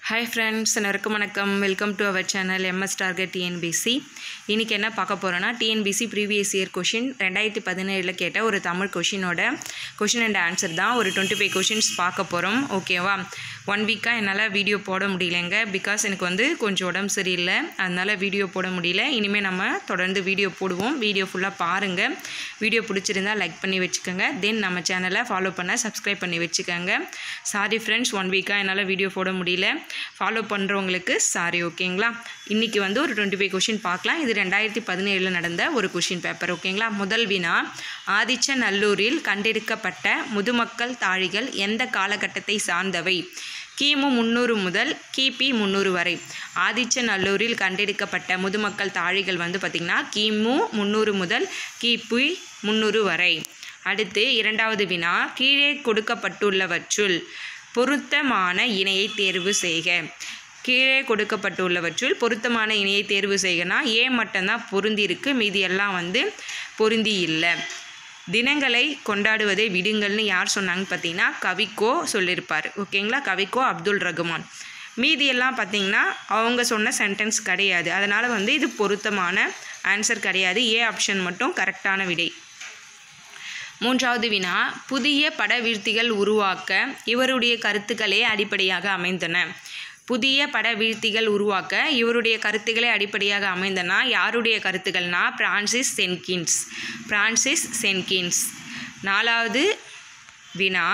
hi friends எல்லாருக்கும் வணக்கம் welcome to our channel MS target TNPSC இன்றைக்கி என்ன பார்க்க போகிறோன்னா டிஎன்பிசி ப்ரீவியஸ் இயர் கொஷின் ரெண்டாயிரத்தி பதினேழில் கேட்ட ஒரு தமிழ் கொஷினோட கொஷின் அண்ட் ஆன்சர் தான் ஒரு டுவெண்ட்டி ஃபைவ் கொஷின்ஸ் பார்க்க போகிறோம் ஓகேவா ஒன் வீக்காக என்னால் வீடியோ போட முடியலைங்க பிகாஸ் எனக்கு வந்து கொஞ்சம் உடம்பு சரியில்லை அதனால் வீடியோ போட முடியல இனிமேல் நம்ம தொடர்ந்து வீடியோ போடுவோம் வீடியோ ஃபுல்லாக பாருங்கள் வீடியோ பிடிச்சிருந்தா லைக் பண்ணி வச்சுக்கோங்க தென் நம்ம சேனலை ஃபாலோ பண்ண சப்ஸ்கிரைப் பண்ணி வச்சுக்கோங்க சாரி ஃப்ரெண்ட்ஸ் ஒன் வீக்காக என்னால் வீடியோ போட முடியல ஃபாலோ பண்ணுறவங்களுக்கு சாரி ஓகேங்களா இன்றைக்கி வந்து ஒரு டுவெண்ட்டி ஃபைவ் கொஷின் பார்க்கலாம் இது ரெண்டாயிரத்தி பதினேழில் நடந்த ஒரு கொஷின் பேப்பர் ஓகேங்களா முதல் வினா ஆதிச்சநல்லூரில் கண்டெடுக்கப்பட்ட முதுமக்கள் தாழிகள் எந்த காலகட்டத்தை சார்ந்தவை கிமு முந்நூறு முதல் கிபி முந்நூறு வரை ஆதிச்சநல்லூரில் கண்டெடுக்கப்பட்ட முதுமக்கள் தாழிகள் வந்து பார்த்திங்கன்னா கிமு முந்நூறு முதல் கிபி முந்நூறு வரை அடுத்து இரண்டாவது வினா கீழே கொடுக்கப்பட்டுள்ளவற்றுள் பொருத்தமான இணையை தேர்வு செய்க கீழே கொடுக்கப்பட்டுள்ளவற்றுள் பொருத்தமான இணையை தேர்வு செய்கனா ஏ மட்டும்தான் பொருந்தி இருக்கு மீதி எல்லாம் வந்து பொருந்தி இல்லை தினங்களை கொண்டாடுவதை விடுங்கள்னு யார் சொன்னாங்கன்னு பார்த்தீங்கன்னா கவிக்கோ சொல்லியிருப்பார் ஓகேங்களா கவிக்கோ அப்துல் ரகுமான் மீதியெல்லாம் பார்த்தீங்கன்னா அவங்க சொன்ன சென்டென்ஸ் கிடையாது அதனால் வந்து இது பொருத்தமான ஆன்சர் கிடையாது ஏ ஆப்ஷன் மட்டும் கரெக்டான விடை மூன்றாவது வினா புதிய படவீழ்த்திகள் உருவாக்க இவருடைய கருத்துக்களே அடிப்படையாக அமைந்தன புதிய பட வீழ்த்திகள் உருவாக்க இவருடைய கருத்துக்களே அடிப்படையாக அமைந்தனா யாருடைய கருத்துக்கள்னா பிரான்சிஸ் சென்கின்ஸ் பிரான்சிஸ் சென்கின்ஸ் நாலாவது வினா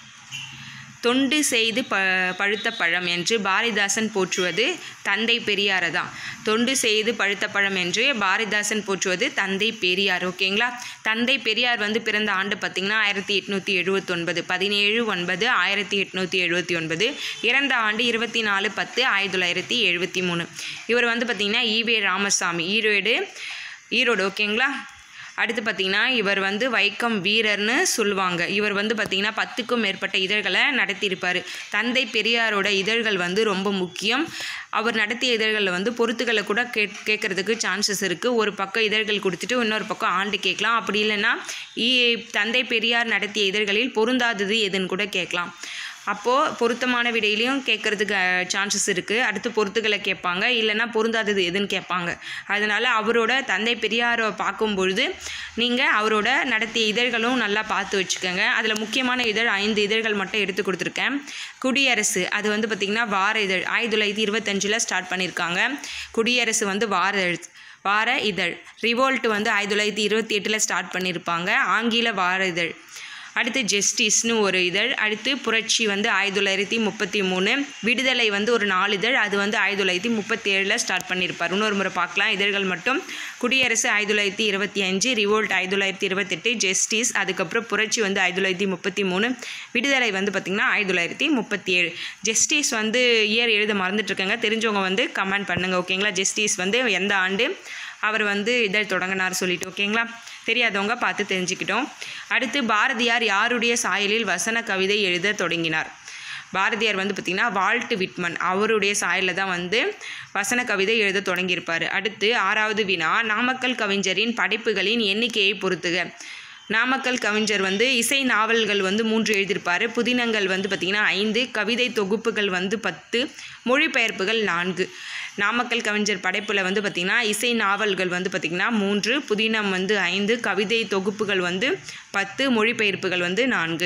தொண்டு செய்து ப பழுத்த பழம் என்று பாரதிதாசன் போற்றுவது தந்தை பெரியாரை தான் தொண்டு செய்து பழுத்த பழம் என்று பாரதிதாசன் போற்றுவது தந்தை பெரியார் ஓகேங்களா தந்தை பெரியார் வந்து பிறந்த ஆண்டு பார்த்திங்கன்னா ஆயிரத்தி எட்நூற்றி எழுபத்தொன்பது பதினேழு ஒன்பது ஆயிரத்தி எட்நூற்றி எழுபத்தி ஒன்பது இறந்த ஆண்டு இருபத்தி நாலு பத்து ஆயிரத்தி தொள்ளாயிரத்தி எழுபத்தி மூணு இவர் வந்து பார்த்திங்கன்னா ஈவே ராமசாமி ஈரோடு ஈரோடு ஓகேங்களா அடுத்து பார்த்திங்கன்னா இவர் வந்து வைக்கம் வீரர்னு சொல்லுவாங்க இவர் வந்து பார்த்திங்கன்னா பத்துக்கும் மேற்பட்ட இதழ்களை நடத்தியிருப்பார் தந்தை பெரியாரோட இதழ்கள் வந்து ரொம்ப முக்கியம் அவர் நடத்திய இதழ்களில் வந்து பொருத்துக்களை கூட கே கேட்குறதுக்கு சான்சஸ் இருக்குது ஒரு பக்கம் இதழ்கள் கொடுத்துட்டு இன்னொரு பக்கம் ஆண்டு கேட்கலாம் அப்படி இல்லைன்னா ஈ தந்தை பெரியார் நடத்திய இதழ்களில் பொருந்தாதது எதுன்னு கூட கேட்கலாம் அப்போது பொருத்தமான விடையிலையும் கேட்குறதுக்கு சான்சஸ் இருக்குது அடுத்து பொருத்துக்களை கேட்பாங்க இல்லைன்னா பொருந்தாதது எதுன்னு கேட்பாங்க அதனால் அவரோட தந்தை பெரியாரை பார்க்கும்பொழுது நீங்கள் அவரோட நடத்திய இதழ்களும் நல்லா பார்த்து வச்சுக்கோங்க அதில் முக்கியமான இதழ் ஐந்து இதழ்கள் மட்டும் எடுத்து கொடுத்துருக்கேன் குடியரசு அது வந்து பார்த்திங்கன்னா வார இதழ் ஆயிரத்தி தொள்ளாயிரத்தி இருபத்தஞ்சில் ஸ்டார்ட் பண்ணியிருக்காங்க குடியரசு வந்து வார இதழ் வார இதழ் ரிவோல்ட் வந்து ஆயிரத்தி தொள்ளாயிரத்தி இருபத்தி எட்டில் ஸ்டார்ட் பண்ணியிருப்பாங்க ஆங்கில வார இதழ் அடுத்து ஜெஸ்டிஸ்னு ஒரு இதழ் அடுத்து புரட்சி வந்து ஆயிரத்தி தொள்ளாயிரத்தி முப்பத்தி மூணு விடுதலை வந்து ஒரு நாலு இதழ் அது வந்து ஆயிரத்தி தொள்ளாயிரத்தி முப்பத்தி ஏழில் ஸ்டார்ட் பண்ணியிருப்பார் இன்னொரு முறை பார்க்கலாம் இதழ்கள் மட்டும் குடியரசு ஆயிரத்தி தொள்ளாயிரத்தி இருபத்தி அஞ்சு ரிவோல்ட் ஆயிரத்தி தொள்ளாயிரத்தி இருபத்தெட்டு ஜெஸ்டிஸ் அதுக்கப்புறம் புரட்சி வந்து ஆயிரத்தி தொள்ளாயிரத்தி முப்பத்தி மூணு விடுதலை வந்து பார்த்திங்கன்னா ஆயிரத்தி தொள்ளாயிரத்தி முப்பத்தி ஏழு ஜெஸ்டிஸ் வந்து இயர் எழுத மறந்துட்டுருக்கேங்க தெரிஞ்சவங்க வந்து கமெண்ட் பண்ணுங்கள் ஓகேங்களா ஜெஸ்டிஸ் வந்து எந்த ஆண்டு அவர் வந்து இதழ் தொடங்கினார் சொல்லிட்டு ஓகேங்களா தெரியாதவங்க பார்த்து தெரிஞ்சுக்கிட்டோம் அடுத்து பாரதியார் யாருடைய சாயலில் வசன கவிதை எழுத தொடங்கினார் பாரதியார் வந்து பார்த்திங்கன்னா வால்ட் விட்மன் அவருடைய சாயலில் தான் வந்து வசன கவிதை எழுத தொடங்கியிருப்பார் அடுத்து ஆறாவது வினா நாமக்கல் கவிஞரின் படைப்புகளின் எண்ணிக்கையை பொறுத்துக நாமக்கல் கவிஞர் வந்து இசை நாவல்கள் வந்து மூன்று எழுதியிருப்பார் புதினங்கள் வந்து பார்த்திங்கன்னா ஐந்து கவிதை தொகுப்புகள் வந்து பத்து மொழிபெயர்ப்புகள் நான்கு நாமக்கல் கவிஞர் படைப்பில் வந்து பார்த்திங்கன்னா இசை நாவல்கள் வந்து பார்த்திங்கன்னா மூன்று புதினம் வந்து ஐந்து கவிதை தொகுப்புகள் வந்து பத்து மொழிபெயர்ப்புகள் வந்து நான்கு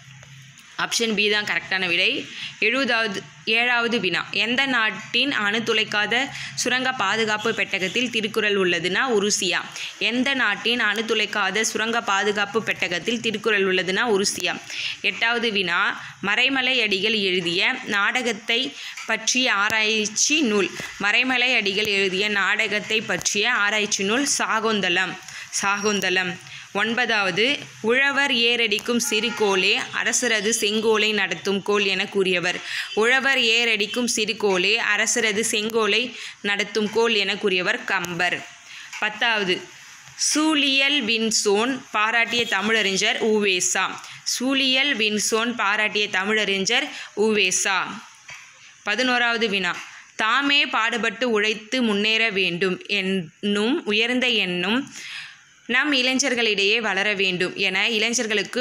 ஆப்ஷன் பி தான் கரெக்டான விடை எழுபதாவது ஏழாவது வினா எந்த நாட்டின் அணு துளைக்காத சுரங்க பாதுகாப்பு பெட்டகத்தில் திருக்குறள் உள்ளதுன்னா உருசியா எந்த நாட்டின் அணு துளைக்காத சுரங்க பாதுகாப்பு பெட்டகத்தில் திருக்குறள் உள்ளதுன்னா உருசியா எட்டாவது வினா மறைமலை அடிகள் எழுதிய நாடகத்தை பற்றிய ஆராய்ச்சி நூல் மறைமலை அடிகள் எழுதிய நாடகத்தை பற்றிய ஆராய்ச்சி நூல் சாகுந்தலம் சாகுந்தலம் ஒன்பதாவது உழவர் ஏரடிக்கும் சிறுகோளே அரசரது செங்கோலை நடத்தும் கோல் என கூறியவர் உழவர் ஏரடிக்கும் சிறுகோளே அரசரது செங்கோலை நடத்தும் கோல் என கூறியவர் கம்பர் பத்தாவது சூழியல் வின்சோன் பாராட்டிய தமிழறிஞர் உவேசா சூழியல் வின்சோன் பாராட்டிய தமிழறிஞர் உவேசா பதினோராவது வினா தாமே பாடுபட்டு உழைத்து முன்னேற வேண்டும் என்னும் உயர்ந்த எண்ணம் நம் இளைஞர்களிடையே வளர வேண்டும் என இளைஞர்களுக்கு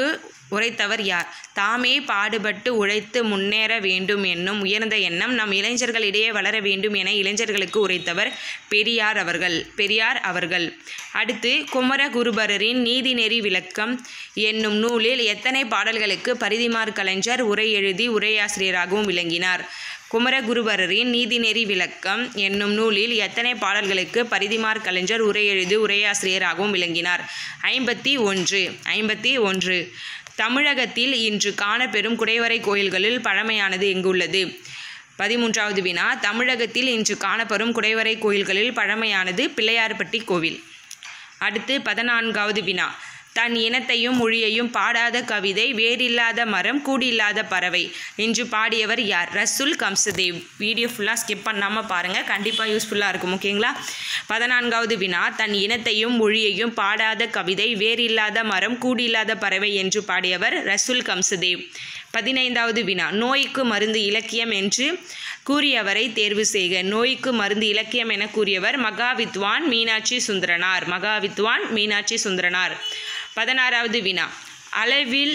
உரைத்தவர் யார் தாமே பாடுபட்டு உழைத்து முன்னேற வேண்டும் என்னும் உயர்ந்த எண்ணம் நம் இளைஞர்களிடையே வளர வேண்டும் என இளைஞர்களுக்கு உரைத்தவர் பெரியார் அவர்கள் பெரியார் அவர்கள் அடுத்து குமரகுருபரரின் நீதிநெறி விளக்கம் என்னும் நூலில் எத்தனை பாடல்களுக்கு பரிதிமார் கலைஞர் உரை எழுதி உரையாசிரியராகவும் விளங்கினார் குமரகுருபரரின் நீதிநெறி விளக்கம் என்னும் நூலில் எத்தனை பாடல்களுக்கு பரிதிமார் கலைஞர் உரை எழுதி உரையாசிரியராகவும் விளங்கினார் ஐம்பத்தி ஒன்று ஐம்பத்தி ஒன்று தமிழகத்தில் இன்று காணப்பெறும் குடைவரை கோயில்களில் பழமையானது எங்குள்ளது பதிமூன்றாவது வினா தமிழகத்தில் இன்று காணப்பெறும் குடைவரை கோயில்களில் பழமையானது பிள்ளையார்பட்டி கோவில் அடுத்து பதினான்காவது வினா தன் இனத்தையும் மொழியையும் பாடாத கவிதை வேறில்லாத மரம் கூடில்லாத பறவை என்று பாடியவர் யார் ரசுல் கம்சதேவ் வீடியோ ஃபுல்லாக ஸ்கிப் பண்ணாமல் பாருங்கள் கண்டிப்பாக யூஸ்ஃபுல்லாக இருக்கும் ஓகேங்களா பதினான்காவது வினா தன் இனத்தையும் மொழியையும் பாடாத கவிதை வேறில்லாத மரம் கூடில்லாத பறவை என்று பாடியவர் ரசுல் கம்சதேவ் பதினைந்தாவது வினா நோய்க்கு மருந்து இலக்கியம் என்று கூறியவரை தேர்வு செய்க நோய்க்கு மருந்து இலக்கியம் என கூறியவர் மகாவித்வான் மீனாட்சி சுந்தரனார் மகாவித்வான் மீனாட்சி சுந்தரனார் பதினாறாவது வினா அளவில்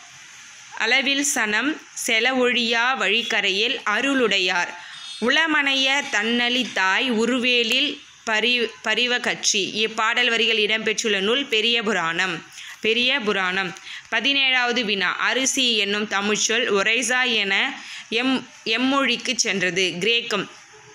அளவில் சனம் செலவொழியா வழிக்கரையில் அருளுடையார் உளமனைய தன்னலி தாய் உருவேலில் பரி பரிவ கட்சி இப்பாடல் வரிகள் இடம்பெற்றுள்ள நூல் பெரிய புராணம் பெரிய புராணம் பதினேழாவது வினா அரிசி என்னும் தமிழ்ச்சொல் ஒரைசா என எம் எம்மொழிக்கு சென்றது கிரேக்கம்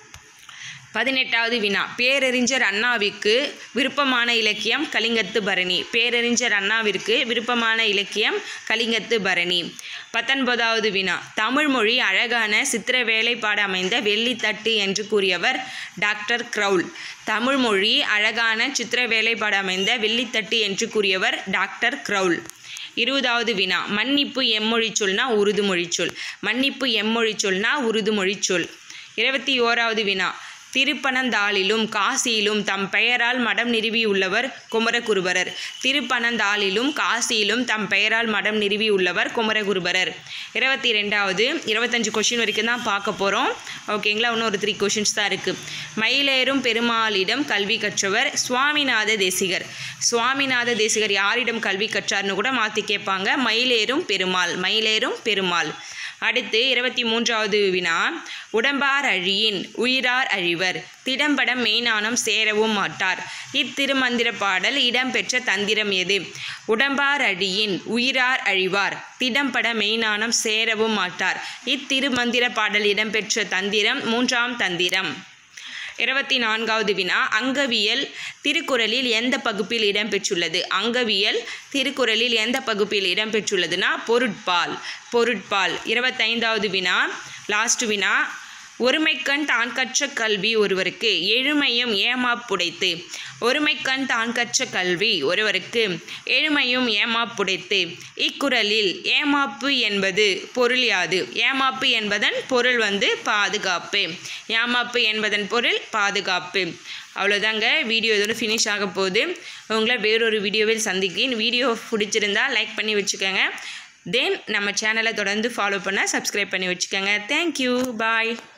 பதினெட்டாவது வினா பேரறிஞர் அண்ணாவிற்கு விருப்பமான இலக்கியம் கலிங்கத்து பரணி பேரறிஞர் அண்ணாவிற்கு விருப்பமான இலக்கியம் கலிங்கத்து பரணி பத்தொன்பதாவது வினா தமிழ்மொழி அழகான சித்திர வேலைப்பாடு அமைந்த வெள்ளித்தட்டு என்று கூறியவர் டாக்டர் க்ரௌல் தமிழ்மொழி அழகான சித்திர வேலைப்பாடு அமைந்த வெள்ளித்தட்டு என்று கூறியவர் டாக்டர் க்ரௌல் இருபதாவது வினா மன்னிப்பு எம்மொழி சொல்னா உருது மொழிச்சொல் மன்னிப்பு எம்மொழி சொல்னா உருது மொழிச்சொல் இருபத்தி ஓராவது வினா திருப்பனந்தாளிலும் காசியிலும் தம் பெயரால் மடம் நிறுவியுள்ளவர் குமரகுருபரர் திருப்பனந்தாளிலும் காசியிலும் தம் பெயரால் மடம் நிறுவியுள்ளவர் குமரகுருபரர் இருபத்தி ரெண்டாவது இருபத்தஞ்சு கொஷின் வரைக்கும் தான் பார்க்க போகிறோம் ஓகேங்களா இன்னும் ஒரு த்ரீ கொஷின்ஸ் தான் இருக்குது மயிலேறும் பெருமாளிடம் கல்வி கற்றவர் சுவாமிநாத தேசிகர் சுவாமிநாத தேசிகர் யாரிடம் கல்வி கற்றார்னு கூட மாற்றி கேட்பாங்க மயிலேறும் பெருமாள் மயிலேறும் பெருமாள் அடுத்து இருபத்தி மூன்றாவது வினா உடம்பார் அழியின் உயிரார் அழிவர் திடம்படம் மெய்ஞானம் சேரவும் மாட்டார் இத்திருமந்திர பாடல் இடம்பெற்ற தந்திரம் எது உடம்பார் அழியின் உயிரார் அழிவார் திடம்பட மெய்ஞானம் சேரவும் மாட்டார் இத்திருமந்திர பாடல் இடம்பெற்ற தந்திரம் மூன்றாம் தந்திரம் இருபத்தி நான்காவது வினா அங்கவியல் திருக்குறளில் எந்த பகுப்பில் இடம்பெற்றுள்ளது அங்கவியல் திருக்குறளில் எந்த பகுப்பில் இடம்பெற்றுள்ளதுன்னா பொருட்பால் பொருட்பால் இருபத்தைந்தாவது வினா லாஸ்ட் வினா ஒருமைக்கண் தான் கற்ற கல்வி ஒருவருக்கு எழுமையும் ஏமாப்புடைத்து ஒருமைக்கண் தான் கற்ற கல்வி ஒருவருக்கு எழுமையும் ஏமாப்புடைத்து இக்குறளில் ஏமாப்பு என்பது பொருள் யாது ஏமாப்பு என்பதன் பொருள் வந்து பாதுகாப்பு ஏமாப்பு என்பதன் பொருள் பாதுகாப்பு அவ்வளோதாங்க வீடியோ இதோட ஃபினிஷ் ஆக போகுது உங்களை வேறொரு வீடியோவில் சந்திக்கிறேன் வீடியோ பிடிச்சிருந்தா லைக் பண்ணி வச்சுக்கோங்க தென் நம்ம சேனலை தொடர்ந்து ஃபாலோ பண்ண சப்ஸ்கிரைப் பண்ணி வச்சுக்கோங்க தேங்க்யூ பாய்